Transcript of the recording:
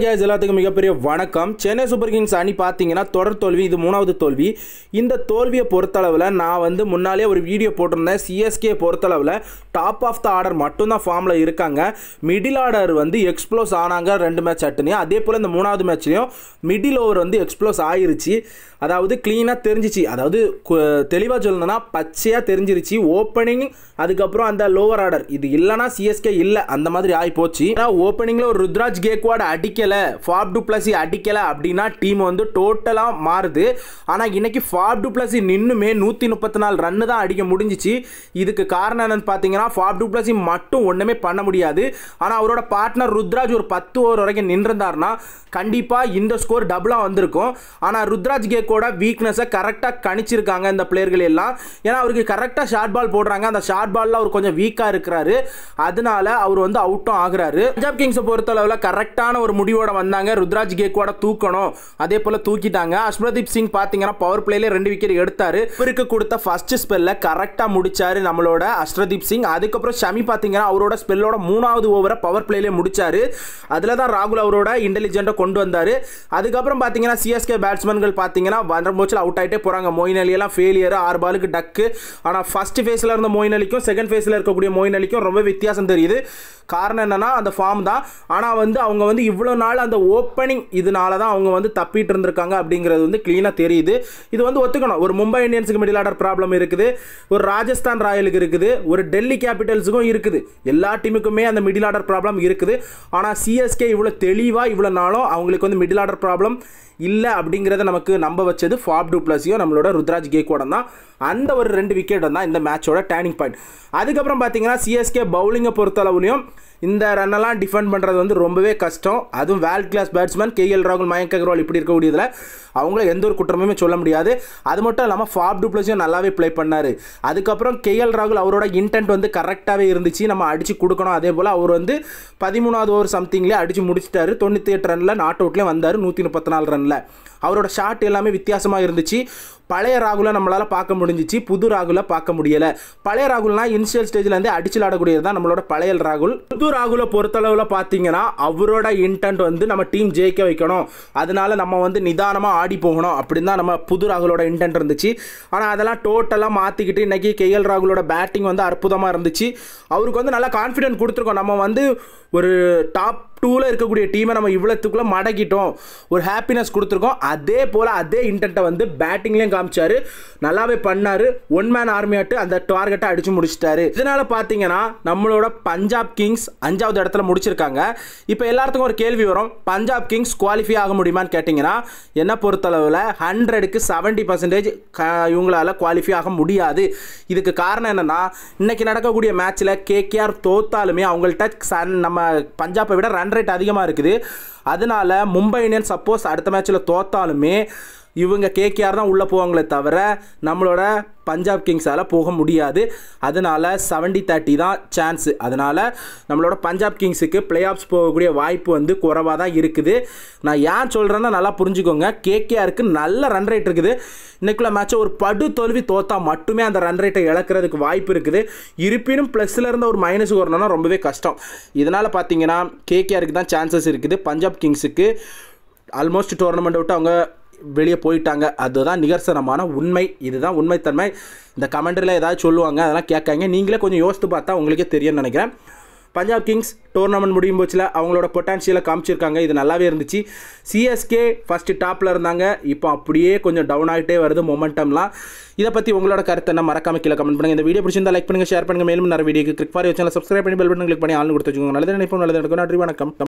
case எல்லாத்துக்கும் மிகப்பெரிய வணக்கம் சென்னை சூப்பர் கிங்ஸ் அணி பார்த்தீங்கன்னா தொடர் தோல்வி இது மூணாவது தோல்வி இந்த தோல்வியை பொறுத்தளவில் நான் வந்து முன்னாலே ஒரு வீடியோ போட்டிருந்தேன் சிஎஸ்கே பொறுத்தளவில் டாப் ஆஃப் த ஆர்டர் மட்டும்தான் ஃபார்மில் இருக்காங்க மிடில் ஆர்டர் வந்து எக்ஸ்ப்ளோஸ் ஆனாங்க ரெண்டு மேட்ச் அட்டுனையும் அதே போல் இந்த மூணாவது மேட்ச்லையும் மிடில் ஓவர் வந்து எக்ஸ்ப்ளோஸ் ஆயிருச்சு அதாவது க்ளீனாக தெரிஞ்சிச்சு அதாவது தெளிவாக சொல்லணும்னா பச்சையாக தெரிஞ்சிருச்சு ஓப்பனிங் அதுக்கப்புறம் அந்த லோவர் ஆர்டர் இது இல்லைனா சிஎஸ்கே இல்லை அந்த மாதிரி ஆகி போச்சு ஓப்பனிங்கில் ஒரு ருத்ராஜ் கேக்வாட் அடிக்கலை ஃபாப் டு பிளஸி அடிக்கலை அப்படின்னா டீம் வந்து டோட்டலாக மாறுது ஆனால் இன்னைக்கு ஃபாப் டு பிளஸி நின்றுமே நூற்றி முப்பத்தி நாலு ரன்னு தான் அடிக்க முடிஞ்சிச்சு இதுக்கு காரணம் என்னன்னு பார்த்தீங்கன்னா ஃபாப் டு பிளஸி மட்டும் ஒன்றுமே பண்ண முடியாது ஆனால் அவரோட பார்ட்னர் ருத்ராஜ் ஒரு பத்து ஓவர் வரைக்கும் நின்றிருந்தாருன்னா கண்டிப்பாக இந்த ஸ்கோர் டபுளாக வந்திருக்கும் ஆனால் ருத்ராஜ் கேக்கோட வீக்னஸை கரெக்டாக கணிச்சிருக்காங்க இந்த பிளேயர்கள் எல்லாம் ஏன்னா அவருக்கு கரெக்டாக ஷார்ட் பால் போடுறாங்க அந்த ஷார்ட் பாலில் அவர் கொஞ்சம் வீக்காக இருக்கிறாரு அதனால அவர் வந்து அவுட்டும் ஆகுறாரு பஞ்சாப் கிங்ஸை பொறுத்தளவில் கரெக்டான ஒரு முடிவோட வந்தாங்க ருத்ராஜ் கேக்கோட தூக்கணும் அதே போல் தூக்கிட்டாங்க அஷ்மதீப் சிங் பார்த்தீங்கன்னா பவர் பிளேல ரெண்டு விக்கெட் எடுத்தாரு இவருக்கு கொடுத்த ஃபர்ஸ்ட் ஸ்பெல்ல கரெக்டாக முடிச்சாரு நம்மளோட அஷ்ரதீப் சிங் அதுக்கப்புறம் ஷமி பார்த்தீங்கன்னா அவரோட ஸ்பெல்லோட மூணாவது ஓவரை பவர் பிளேலே முடிச்சாரு அதில் தான் ராகுல் அவரோட இன்டெலிஜென்ட்டை கொண்டு வந்தார் அதுக்கப்புறம் பார்த்தீங்கன்னா சிஎஸ்கே பேட்ஸ்மேன்கள் பார்த்தீங்கன்னா வண்டர்மோச்சில் அவுட் ஆகிட்டே போகிறாங்க மொயின் அலி எல்லாம் ஃபெயிலியர் ஆறு பாலுக்கு டக்கு ஆனால் ஃபர்ஸ்ட் ஃபேஸில் இருந்த மொயின் அலிக்கும் செகண்ட் ஃபேஸில் இருக்கக்கூடிய மொயின் அலிக்கும் ரொம்ப வித்தியாசம் தெரியுது காரணம் என்னன்னா அந்த ஃபார்ம் தான் ஆனால் வந்து அவங்க வந்து இவ்வளோ நாள் அந்த ஓப்பனிங் இதனால தான் அவங்க வந்து தப்பிட்டு இருந்திருக்காங்க அப்படிங்கிறது வந்து க்ளீனாக தெரியுது இது வந்து ஒத்துக்கணும் ஒரு மும்பை இந்தியன்ஸுக்கு மிடில் ஆர்டர் ப்ராப்ளம் இருக்குது ஒரு ராஜஸ்தான் ராயலுக்கு இருக்குது ஒரு டெல்லி கேபிட்டல்ஸுக்கும் இருக்குது எல்லா டீமுக்குமே அந்த மிடில் ஆர்டர் ப்ராப்ளம் இருக்குது ஆனால் சிஎஸ்கே இவ்வளோ தெளிவாக இவ்வளோ நாளும் அவங்களுக்கு வந்து மிடில் ஆர்டர் ப்ராப்ளம் இல்லை அப்படிங்கிறத நமக்கு நம்ப வச்சது ஃபாப் டூப்ளஸியும் நம்மளோட ருத்ராஜ் கேக்கோட தான் அந்த ஒரு ரெண்டு விக்கெட் தான் இந்த மேட்சோட டேர்னிங் பாயிண்ட் அதுக்கப்புறம் பார்த்தீங்கன்னா சிஎஸ்கே பவுலிங்கை பொறுத்தளவுலையும் இந்த ரன்னெல்லாம் டிஃபெண்ட் பண்ணுறது வந்து ரொம்பவே கஷ்டம் அதுவும் வேர்ல்ட் கிளாஸ் பேட்ஸ்மேன் கேஎல் ராகுல் மயங்க் அகர்வால் இப்படி இருக்கக்கூடியதில் அவங்கள எந்த ஒரு குற்றமுமே சொல்ல முடியாது அது மட்டும் இல்லாமல் ஃபாப் டூப்ளஸையும் நல்லாவே ப்ளே பண்ணார் அதுக்கப்புறம் கேஎல் ராகுல் அவரோட இன்டென்ட் வந்து கரெக்டாகவே இருந்துச்சு நம்ம அடித்து கொடுக்கணும் அதே போல் அவர் வந்து பதிமூணாவது ஓவர் சம்திங்லேயே அடித்து முடிச்சிட்டாரு தொண்ணூற்றி எட்டு ரனில் நாட் அவுட்லேயே வந்தார் நூற்றி முப்பத்தி நாலு ரனில் அவரோட ஷாட் எல்லாமே வித்தியாசமாக இருந்துச்சு பழைய ராகுலை நம்மளால் பார்க்க முடிஞ்சிச்சு புது ராகுலை பார்க்க முடியலை பழைய ராகுல்னா இனிஷியல் ஸ்டேஜ்லேருந்தே அடிச்சு ஆடக்கூடியது தான் நம்மளோட பழைய ராகுல் புது ராகுலை பொறுத்தளவில் பார்த்தீங்கன்னா அவரோட இன்டென்ட் வந்து நம்ம டீம் ஜெயிக்க வைக்கணும் அதனால நம்ம வந்து நிதானமாக ஆடி போகணும் அப்படின்னு தான் நம்ம புது ராகுலோட இன்டென்ட் இருந்துச்சு ஆனால் அதெல்லாம் டோட்டலாக மாற்றிக்கிட்டு இன்றைக்கி கேஎல் ராகுலோட பேட்டிங் வந்து அற்புதமாக இருந்துச்சு அவருக்கு வந்து நல்லா கான்ஃபிடென்ட் கொடுத்துருக்கோம் நம்ம வந்து ஒரு டாப் டூவில் இருக்கக்கூடிய டீமை நம்ம இவ்வளோத்துக்குள்ளே மடக்கிட்டோம் ஒரு ஹாப்பினஸ் கொடுத்துருக்கோம் அதே போல் அதே இன்டென்ட்டை வந்து பேட்டிங்லேயும் காமிச்சார் நல்லாவே பண்ணார் ஒன் மேன் ஆர்மியாட்டு அந்த டார்கெட்டை அடித்து முடிச்சிட்டாரு இதனால் பார்த்தீங்கன்னா நம்மளோட பஞ்சாப் கிங்ஸ் அஞ்சாவது இடத்துல முடிச்சிருக்காங்க இப்போ எல்லாத்துக்கும் ஒரு கேள்வி வரும் பஞ்சாப் கிங்ஸ் குவாலிஃபை ஆக முடியுமான்னு கேட்டிங்கன்னா என்ன பொறுத்தளவில் ஹண்ட்ரடுக்கு செவன்ட்டி பர்சன்டேஜ் இவங்களால குவாலிஃபை ஆக முடியாது இதுக்கு காரணம் என்னென்னா இன்னைக்கு நடக்கக்கூடிய மேட்ச்சில் கேகேஆர் தோத்தாலுமே அவங்கள்ட்ட சன் நம்ம பஞ்சாப்பை விட ரன் ரேட் அதிகமாக இருக்குது அதனால மும்பை இந்தியன்ஸ் சப்போஸ் அடுத்த மேட்ச்சில் தோத்தாலுமே இவங்க கேகேஆர் தான் உள்ளே போவாங்களே தவிர நம்மளோட பஞ்சாப் கிங்ஸால் போக முடியாது அதனால் செவன்டி தேர்ட்டி தான் சான்ஸு அதனால் நம்மளோட பஞ்சாப் கிங்ஸுக்கு பிளே ஆஃப்ஸ் போகக்கூடிய வாய்ப்பு வந்து குறைவாக தான் இருக்குது நான் ஏன் சொல்கிறேன்னா நல்லா புரிஞ்சுக்கோங்க கேகேஆருக்கு நல்ல ரன் ரேட் இருக்குது இன்றைக்குள்ள மேட்ச்சை ஒரு படு தோல்வி தோத்தா மட்டுமே அந்த ரன் ரேட்டை இழக்கிறதுக்கு வாய்ப்பு இருக்குது இருப்பினும் ப்ளஸில் இருந்த ஒரு மைனஸ் வரணும்னா ரொம்பவே கஷ்டம் இதனால் பார்த்தீங்கன்னா கேகேஆருக்கு தான் சான்சஸ் இருக்குது பஞ்சாப் கிங்ஸுக்கு ஆல்மோஸ்ட் டோர்னமெண்ட் விட்டு அவங்க வெளியே போயிட்டாங்க அதுதான் நிகர்சனமான உண்மை இதுதான் உண்மைத்தன்மை இந்த கமெண்ட்ரியில் ஏதாவது சொல்லுவாங்க அதெல்லாம் கேட்காங்க நீங்களே கொஞ்சம் யோசித்து பார்த்தா உங்களுக்கே தெரியும்னு நினைக்கிறேன் பஞ்சாப் கிங்ஸ் டோர்னமெண்ட் முடியும் போச்சில் அவங்களோட பொட்டான்ஷியலை காமிச்சிருக்காங்க இது நல்லாவே இருந்துச்சு சிஎஸ்கே ஃபஸ்ட்டு டாப்பில் இருந்தாங்க இப்போ அப்படியே கொஞ்சம் டவுன் ஆகிட்டே வருது மொமெண்டம்லாம் இதை பற்றி உங்களோட கருத்தை என்ன மறக்காம கீழே கமெண்ட் பண்ணுங்கள் இந்த வீடியோ பிடிச்சிருந்தா லைக் பண்ணுங்கள் ஷேர் பண்ணுங்கள் மேலும் நிறைய வீடியோக்கு கிளிக் ஃபார் சேனல் சப்ஸ்கிரைப் பண்ணி பெல் பட்டன் கிளிக் பண்ணி ஆள் கொடுத்து வச்சுக்கோங்க நல்லது நினைப்போம் நல்லது நடக்கும் நன்றி வணக்கம்